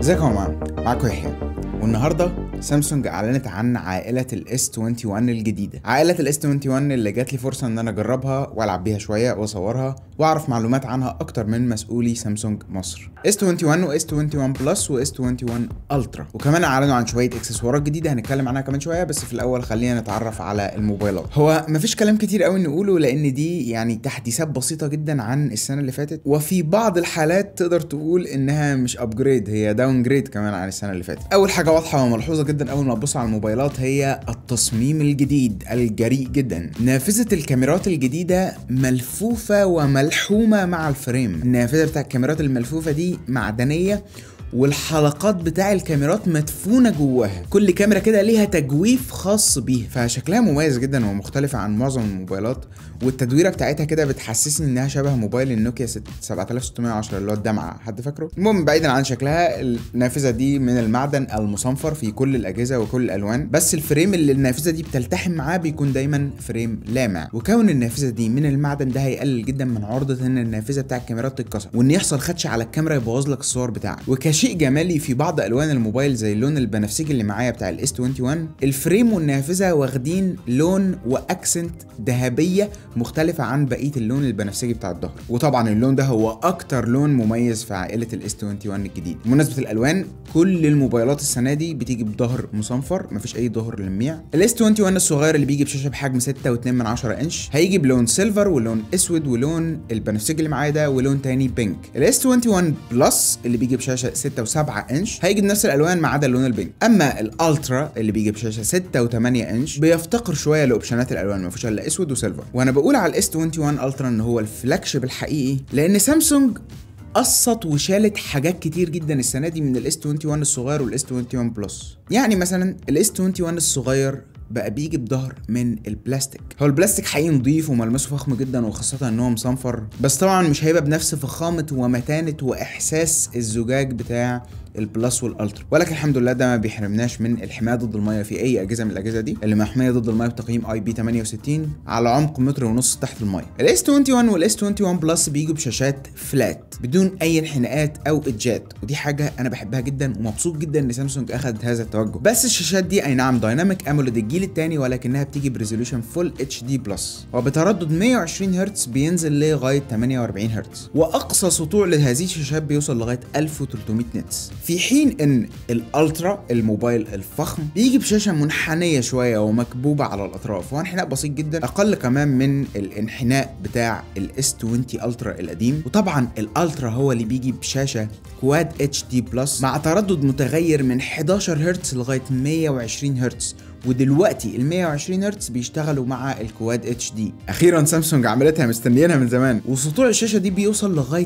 ازيكم يا جماعه معاكم يحيى والنهارده سامسونج اعلنت عن عائله الاس 21 الجديده عائله الاس 21 اللي جات لي فرصه ان انا اجربها والعب بيها شويه واصورها واعرف معلومات عنها اكتر من مسؤولي سامسونج مصر اس 21 واس 21 بلس واس 21 الترا وكمان اعلنوا عن شويه اكسسوارات جديده هنتكلم عنها كمان شويه بس في الاول خلينا نتعرف على الموبايلات هو مفيش كلام كتير قوي نقوله لان دي يعني تحديثات بسيطه جدا عن السنه اللي فاتت وفي بعض الحالات تقدر تقول انها مش ابجريد هي داون جريد كمان عن السنه اللي فاتت اول حاجه واضحه وملحوظه جدا اول ما تبص على الموبايلات هي التصميم الجديد الجريء جدا نافذه الكاميرات الجديده ملفوفه وملحومه مع الفريم النافذه بتاع الكاميرات الملفوفه دي معدنيه والحلقات بتاع الكاميرات مدفونه جواها كل كاميرا كده ليها تجويف خاص بيها فشكلها مميز جدا ومختلفه عن معظم الموبايلات والتدويره بتاعتها كده بتحسسني انها شبه موبايل النوكيا 7610 اللي هو الدمعه حد فاكره المهم بعيدا عن شكلها النافذه دي من المعدن المصنفر في كل الاجهزه وكل الالوان بس الفريم اللي النافذه دي بتلتحم معاه بيكون دايما فريم لامع وكون النافذه دي من المعدن ده هيقلل جدا من عرضه ان النافذه بتاع الكاميرات تتكسر وان يحصل خدش على الكاميرا يبوظ لك الصور بتاعك وكشيء جمالي في بعض الوان الموبايل زي اللون البنفسجي اللي معايا بتاع الاس 21 الفريم والنافذه واخدين لون واكسنت ذهبيه مختلفه عن بقيه اللون البنفسجي بتاع الظهر وطبعا اللون ده هو اكتر لون مميز في عائله الاس 21 الجديد بمناسبه الالوان كل الموبايلات السنه دي بتيجي بظهر مصنفر مفيش اي ظهر للميع الاس 21 الصغير اللي بيجي بشاشه بحجم 6.2 من 10 انش هيجي بلون سيلفر ولون اسود ولون البنفسجي اللي معايا ده ولون تاني بينك الاس 21 بلس اللي بيجي بشاشه 6 و7 انش هيجي بنفس الالوان ما عدا اللون البينك اما الالترا اللي بيجي بشاشه 6 و8 انش بيفتقر شويه لاوبشنات الالوان ما فيهوش الا اسود وسيلفر وانا بقول على الاس 21 الترا ان هو الفلاج شيب الحقيقي لان سامسونج قصت وشالت حاجات كتير جدا السنه دي من الاس 21 الصغير والاس 21 بلس يعني مثلا الاس 21 الصغير بقى بيجي بظهر من البلاستيك هو البلاستيك حقيقي نضيف وملمسه فخم جدا وخاصة ان هو مصنفر بس طبعا مش هيبقى بنفس فخامة ومتانة واحساس الزجاج بتاع البلس والالترا ولكن الحمد لله ده ما بيحرمناش من الحمايه ضد الميه في اي اجهزه من الاجهزه دي اللي محميه ضد الميه بتقييم اي بي 68 على عمق متر ونص تحت الميه الاس 21 والاس 21 بلس بيجوا بشاشات فلات بدون اي انحناءات او اجات ودي حاجه انا بحبها جدا ومبسوط جدا ان سامسونج اخذت هذا التوجه بس الشاشات دي اي نعم دايناميك اموليد الجيل الثاني ولكنها بتيجي بريزولوشن فول اتش دي بلس وبتردد 120 هرتز بينزل لغايه 48 هرتز واقصى سطوع لهذه الشاشات بيوصل لغايه 1300 نتس في حين ان الالترا الموبايل الفخم بيجي بشاشه منحنيه شويه ومكبوبه على الاطراف وهو انحناء بسيط جدا اقل كمان من الانحناء بتاع الاس 20 الترا القديم وطبعا الالترا هو اللي بيجي بشاشه كواد اتش دي بلس مع تردد متغير من 11 هرتز لغايه 120 هرتز ودلوقتي ال 120 هرتز بيشتغلوا مع الكواد اتش دي اخيرا سامسونج عملتها مستنيينها من زمان وسطوع الشاشه دي بيوصل لغايه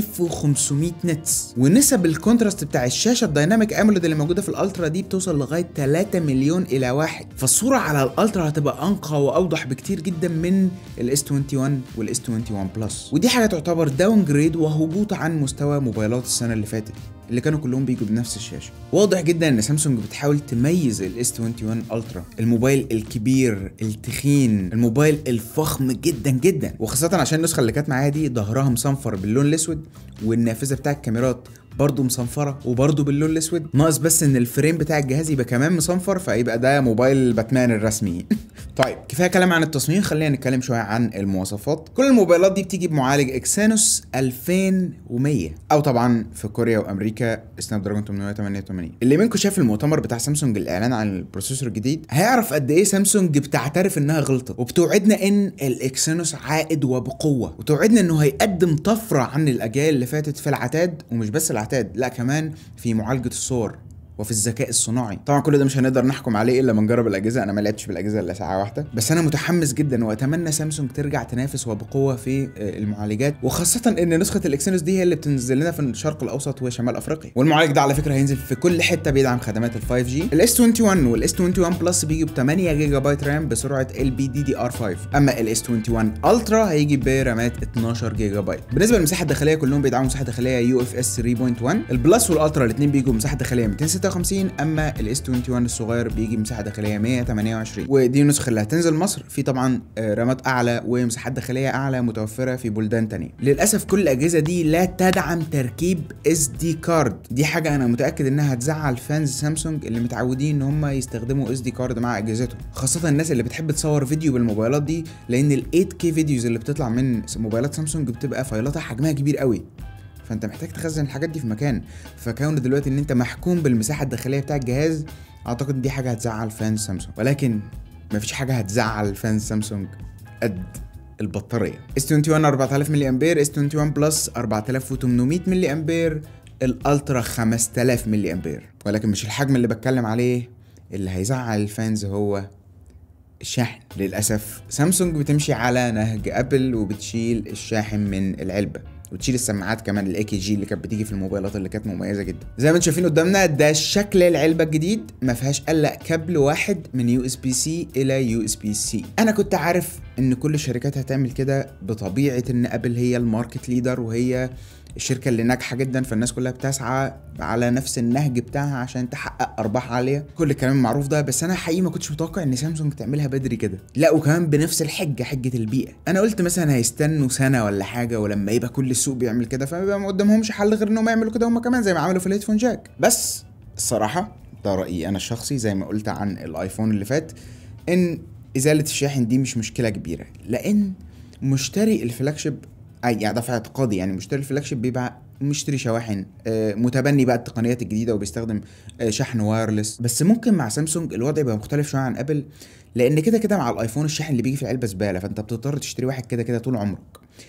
1500 نتس ونسب الكونتراست بتاع الشاشه الدايناميك اموليد اللي موجوده في الالترا دي بتوصل لغايه 3 مليون الى واحد فالصوره على الالترا هتبقى انقى واوضح بكتير جدا من الاس 21 والاس 21 بلس ودي حاجه تعتبر داون جريد وهبوط عن مستوى موبايلات السنه اللي فاتت اللي كانوا كلهم بيجوا بنفس الشاشه واضح جدا ان سامسونج بتحاول تميز الاس 21 الترا الموبايل الكبير التخين الموبايل الفخم جدا جدا وخاصه عشان النسخه اللي كانت معايا دي ظهرها مصنفر باللون الاسود والنافذه بتاع الكاميرات برضه مصنفره وبرضه باللون الاسود ناقص بس ان الفريم بتاع الجهاز يبقى كمان مصنفر فيبقى ده موبايل باتمان الرسمي طيب كفايه كلام عن التصميم خلينا نتكلم شويه عن المواصفات كل الموبايلات دي بتيجي بمعالج اكسينوس 2100 او طبعا في كوريا وامريكا سناب دراجون 888 اللي منكم شاف المؤتمر بتاع سامسونج الاعلان عن البروسيسور الجديد هيعرف قد ايه سامسونج بتعترف انها غلطت وبتوعدنا ان الاكسينوس عائد وبقوه وتوعدنا انه هيقدم طفره عن الاجيال اللي فاتت في العتاد ومش بس العتاد لا كمان في معالجه الصور وفي الذكاء الصناعي طبعا كل ده مش هنقدر نحكم عليه الا لما نجرب الاجهزه انا ما لعبتش بالاجهزه الا ساعه واحده بس انا متحمس جدا واتمنى سامسونج ترجع تنافس وبقوه في المعالجات وخاصه ان نسخه الاكسينوس دي هي اللي بتنزل لنا في الشرق الاوسط وشمال افريقيا والمعالج ده على فكره هينزل في كل حته بيدعم خدمات ال 5 جي الاس 21 والاس 21 بلس بيجوا ب 8 جيجا بايت رام بسرعه ال بي دي دي ار 5 اما الاس 21 الترا هيجي برامات 12 جيجا بايت بالنسبه للمساحه الداخليه كلهم بيدعموا مساحه داخليه يو اف اس 3.1 البلس والالترا الاثنين بيجوا بمساحه داخليه 256 256 اما الاس 21 الصغير بيجي مساحه داخليه 128 ودي النسخه اللي هتنزل مصر في طبعا آه، رامات اعلى ومساحات داخليه اعلى متوفره في بلدان تانية للاسف كل الاجهزه دي لا تدعم تركيب اس دي كارد دي حاجه انا متاكد انها هتزعل فانز سامسونج اللي متعودين ان هم يستخدموا اس دي كارد مع اجهزتهم خاصه الناس اللي بتحب تصور فيديو بالموبايلات دي لان ال 8 كي فيديوز اللي بتطلع من موبايلات سامسونج بتبقى فايلاتها حجمها كبير قوي فانت محتاج تخزن الحاجات دي في مكان فكون دلوقتي ان انت محكوم بالمساحه الداخليه بتاع الجهاز اعتقد دي حاجه هتزعل فانز سامسونج ولكن مفيش حاجه هتزعل فانز سامسونج قد البطاريه اس 21 4000 ملي امبير اس 21 بلس 4800 ملي امبير الالترا 5000 ملي امبير ولكن مش الحجم اللي بتكلم عليه اللي هيزعل الفانز هو الشاحن للاسف سامسونج بتمشي على نهج ابل وبتشيل الشاحن من العلبه وتشيل السماعات كمان الاي كي جي اللي كانت بتيجي في الموبايلات اللي كانت مميزه جدا زي ما انتم شايفين قدامنا ده شكل العلبه الجديد ما فيهاش الا كابل واحد من يو اس بي سي الى يو اس بي سي انا كنت عارف ان كل الشركات هتعمل كده بطبيعه ان ابل هي الماركت ليدر وهي الشركة اللي ناجحة جدا فالناس كلها بتسعى على نفس النهج بتاعها عشان تحقق أرباح عالية كل الكلام المعروف ده بس أنا حقيقي ما كنتش متوقع إن سامسونج تعملها بدري كده لا وكمان بنفس الحجة حجة البيئة أنا قلت مثلا هيستنوا سنة ولا حاجة ولما يبقى كل السوق بيعمل كده فما قدامهمش حل غير إنهم يعملوا كده هم كمان زي ما عملوا في الهيدفون جاك بس الصراحة ده رأيي أنا الشخصي زي ما قلت عن الآيفون اللي فات إن إزالة الشاحن دي مش مشكلة كبيرة لأن مشتري الفلاج شيب اي يعني ده في اعتقادي يعني مشتري الفلاج شيب بيبقى مشتري شواحن آه، متبني بقى التقنيات الجديده وبيستخدم آه، شحن وايرلس بس ممكن مع سامسونج الوضع يبقى مختلف شويه عن ابل لان كده كده مع الايفون الشاحن اللي بيجي في العلبه زباله فانت بتضطر تشتري واحد كده كده طول عمرك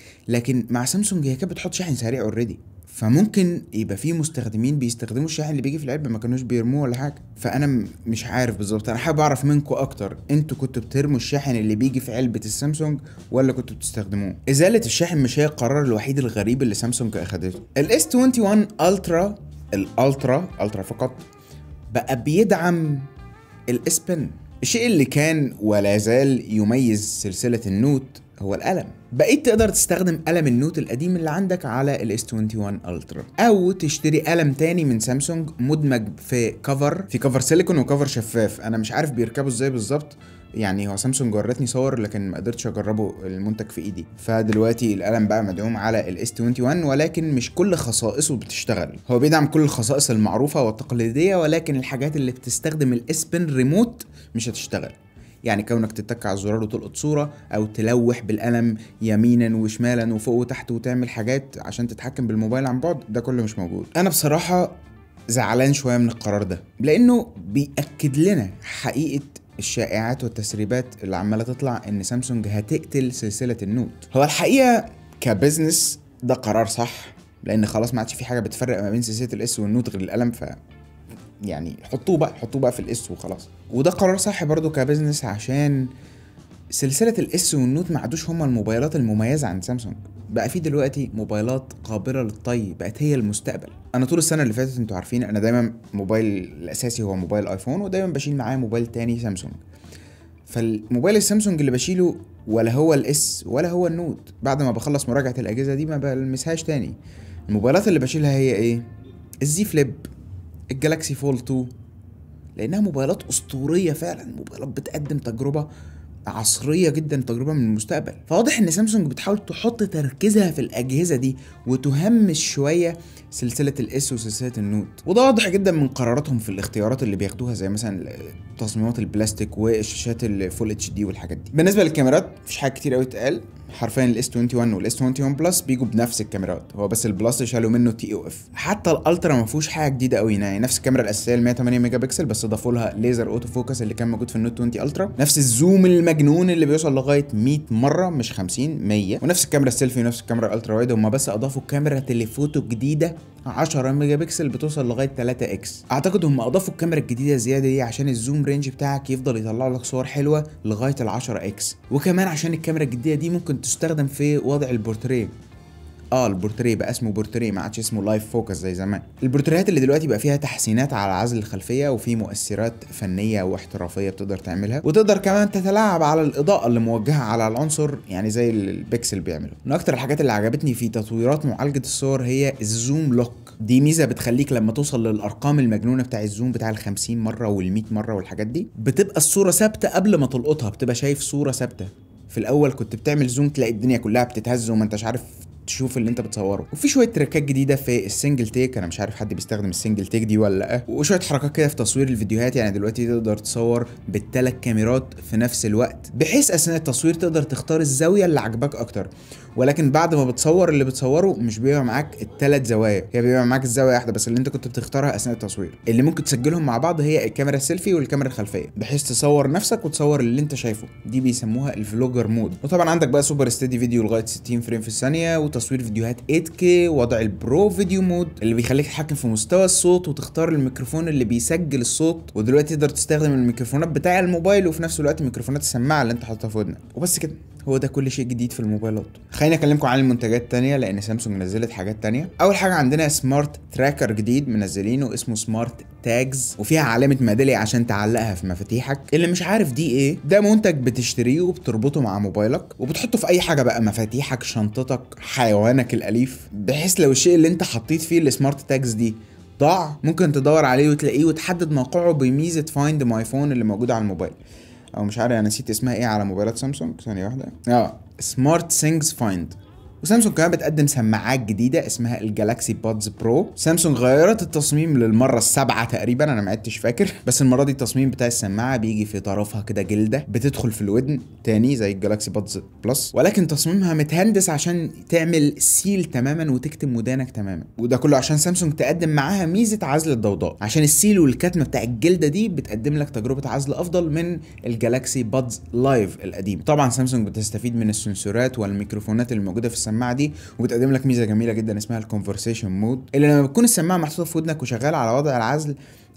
لكن مع سامسونج هي كانت بتحط شاحن سريع اوريدي فممكن يبقى في مستخدمين بيستخدموا الشاحن اللي بيجي في العلبه ما كانوش بيرموه ولا حاجه فانا م- مش عارف بالظبط انا حابب اعرف منكم اكتر انتوا كنتوا بترموا الشاحن اللي بيجي في علبه السامسونج ولا كنتوا بتستخدموه ازاله الشاحن مش هي القرار الوحيد الغريب اللي سامسونج اخدته الاس 21 الترا الالترا الترا فقط بقى بيدعم الاس بن الشيء اللي كان ولا زال يميز سلسلة النوت هو القلم بقيت تقدر تستخدم قلم النوت القديم اللي عندك على الاس 21 الترا او تشتري قلم تاني من سامسونج مدمج في كفر في كفر سيليكون وكفر شفاف انا مش عارف بيركبوا ازاي بالظبط يعني هو سامسونج ورتني صور لكن ما قدرتش اجربه المنتج في ايدي فدلوقتي القلم بقى مدعوم على الاس 21 ولكن مش كل خصائصه بتشتغل هو بيدعم كل الخصائص المعروفه والتقليديه ولكن الحاجات اللي بتستخدم الاس بن ريموت مش هتشتغل يعني كونك تتك على الزرار وتلقط صورة أو تلوح بالقلم يمينا وشمالا وفوق وتحت وتعمل حاجات عشان تتحكم بالموبايل عن بعد ده كله مش موجود أنا بصراحة زعلان شوية من القرار ده لأنه بيأكد لنا حقيقة الشائعات والتسريبات اللي عمالة تطلع إن سامسونج هتقتل سلسلة النوت هو الحقيقة كبزنس ده قرار صح لأن خلاص ما عادش في حاجة بتفرق ما بين سلسلة الإس والنوت غير القلم ف يعني حطوه بقى حطوه بقى في الاس وخلاص وده قرار صح برضو كبزنس عشان سلسلة الاس والنوت ما عادوش هما الموبايلات المميزة عند سامسونج بقى في دلوقتي موبايلات قابلة للطي بقت هي المستقبل انا طول السنة اللي فاتت انتوا عارفين انا دايما موبايل الاساسي هو موبايل ايفون ودايما بشيل معايا موبايل تاني سامسونج فالموبايل السامسونج اللي بشيله ولا هو الاس ولا هو النوت بعد ما بخلص مراجعة الاجهزة دي ما بلمسهاش تاني الموبايلات اللي بشيلها هي ايه الزي فليب الجالاكسي فول 2 لانها موبايلات اسطوريه فعلا موبايلات بتقدم تجربه عصريه جدا تجربه من المستقبل فواضح ان سامسونج بتحاول تحط تركيزها في الاجهزه دي وتهمش شويه سلسله الاس وسلسله النوت وده واضح جدا من قراراتهم في الاختيارات اللي بياخدوها زي مثلا تصميمات البلاستيك والشاشات الفول اتش دي والحاجات دي بالنسبه للكاميرات مفيش حاجه كتير قوي تقال حرفيا الاس 21 والاس 21 بلس بيجوا بنفس الكاميرات هو بس البلس شالوا منه تي او اف حتى الالترا ما فيهوش حاجه جديده قوي يعني نفس الكاميرا الاساسيه ال 108 ميجا بكسل بس ضافوا لها ليزر اوتو فوكس اللي كان موجود في النوت 20 الترا نفس الزوم المجنون اللي بيوصل لغايه 100 مره مش 50 100 ونفس الكاميرا السيلفي ونفس الكاميرا الالترا وايد هم بس اضافوا كاميرا تليفوتو جديده 10 ميجا بكسل بتوصل لغايه 3 اكس اعتقد هم اضافوا الكاميرا الجديده الزياده دي عشان الزوم رينج بتاعك يفضل يطلع لك صور حلوه لغايه ال 10 اكس وكمان عشان الكاميرا الجديده دي ممكن تستخدم في وضع البورتريه اه البورتريه بقى اسمه بورتريه ما عادش اسمه لايف فوكس زي زمان البورتريهات اللي دلوقتي بقى فيها تحسينات على عزل الخلفيه وفي مؤثرات فنيه واحترافيه بتقدر تعملها وتقدر كمان تتلاعب على الاضاءه اللي موجهه على العنصر يعني زي اللي البيكسل بيعمله من اكتر الحاجات اللي عجبتني في تطويرات معالجه الصور هي الزوم لوك دي ميزه بتخليك لما توصل للارقام المجنونه بتاع الزوم بتاع ال 50 مره وال 100 مره والحاجات دي بتبقى الصوره ثابته قبل ما تلقطها بتبقى شايف صوره ثابته في الاول كنت بتعمل زوم تلاقي الدنيا كلها بتتهز وما انتش عارف تشوف اللي انت بتصوره وفي شويه تريكات جديده في السنجل تيك انا مش عارف حد بيستخدم السنجل تيك دي ولا لا وشويه حركات كده في تصوير الفيديوهات يعني دلوقتي تقدر تصور بالثلاث كاميرات في نفس الوقت بحيث اثناء التصوير تقدر تختار الزاويه اللي عجبك اكتر ولكن بعد ما بتصور اللي بتصوره مش بيبقى معاك الثلاث زوايا هي بيبقى معاك الزاويه واحده بس اللي انت كنت بتختارها اثناء التصوير اللي ممكن تسجلهم مع بعض هي الكاميرا السيلفي والكاميرا الخلفيه بحيث تصور نفسك وتصور اللي انت شايفه دي بيسموها الفلوجر مود وطبعا عندك بقى سوبر ستيدي فيديو لغايه 60 فريم في الثانيه وتصوير فيديوهات 8K وضع البرو فيديو مود اللي بيخليك تتحكم في مستوى الصوت وتختار الميكروفون اللي بيسجل الصوت ودلوقتي تقدر تستخدم الميكروفونات بتاع الموبايل وفي نفس الوقت ميكروفونات السماعه اللي انت حاططها في ودنك وبس كده هو ده كل شيء جديد في الموبايلات خليني اكلمكم عن المنتجات التانية لان سامسونج نزلت حاجات تانية اول حاجه عندنا سمارت تراكر جديد منزلينه اسمه سمارت تاجز وفيها علامه ميداليه عشان تعلقها في مفاتيحك اللي مش عارف دي ايه ده منتج بتشتريه وبتربطه مع موبايلك وبتحطه في اي حاجه بقى مفاتيحك شنطتك حيوانك الاليف بحيث لو الشيء اللي انت حطيت فيه السمارت تاجز دي ضاع ممكن تدور عليه وتلاقيه وتحدد موقعه بميزه فايند ماي فون اللي موجوده على الموبايل او مش عارف انا نسيت اسمها ايه على موبايلات سامسونج ثانيه واحده اه سمارت سينجز فايند وسامسونج كمان بتقدم سماعات جديده اسمها الجالاكسي بادز برو سامسونج غيرت التصميم للمره السابعه تقريبا انا ما عدتش فاكر بس المره دي التصميم بتاع السماعه بيجي في طرفها كده جلده بتدخل في الودن تاني زي الجالاكسي بادز بلس ولكن تصميمها متهندس عشان تعمل سيل تماما وتكتم ودانك تماما وده كله عشان سامسونج تقدم معاها ميزه عزل الضوضاء عشان السيل والكتمه بتاع الجلده دي بتقدم لك تجربه عزل افضل من الجالاكسي بادز لايف القديم طبعا سامسونج بتستفيد من السنسورات والميكروفونات اللي موجوده في السماعه دي وبتقدم لك ميزه جميله جدا اسمها الكونفرسيشن مود اللي لما بتكون السماعه محطوطه في ودنك وشغاله على وضع العزل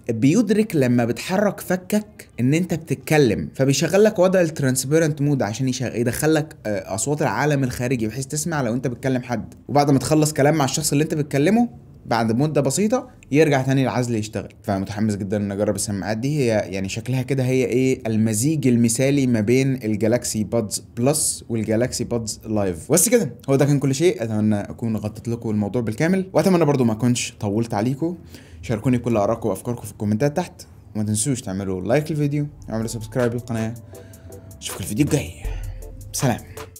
بيدرك لما بتحرك فكك ان انت بتتكلم فبيشغل لك وضع الترانسبيرنت مود عشان يدخل لك اصوات العالم الخارجي بحيث تسمع لو انت بتكلم حد وبعد ما تخلص كلام مع الشخص اللي انت بتكلمه بعد مده بسيطه يرجع تاني العزل يشتغل فمتحمس جدا ان اجرب السماعات دي هي يعني شكلها كده هي ايه المزيج المثالي ما بين الجالاكسي بادز بلس والجالاكسي بادز لايف بس كده هو ده كان كل شيء اتمنى اكون غطيت لكم الموضوع بالكامل واتمنى برضو ما اكونش طولت عليكم شاركوني كل ارائكم وافكاركم في الكومنتات تحت وما تنسوش تعملوا لايك للفيديو واعملوا سبسكرايب للقناه اشوفكم الفيديو الجاي سلام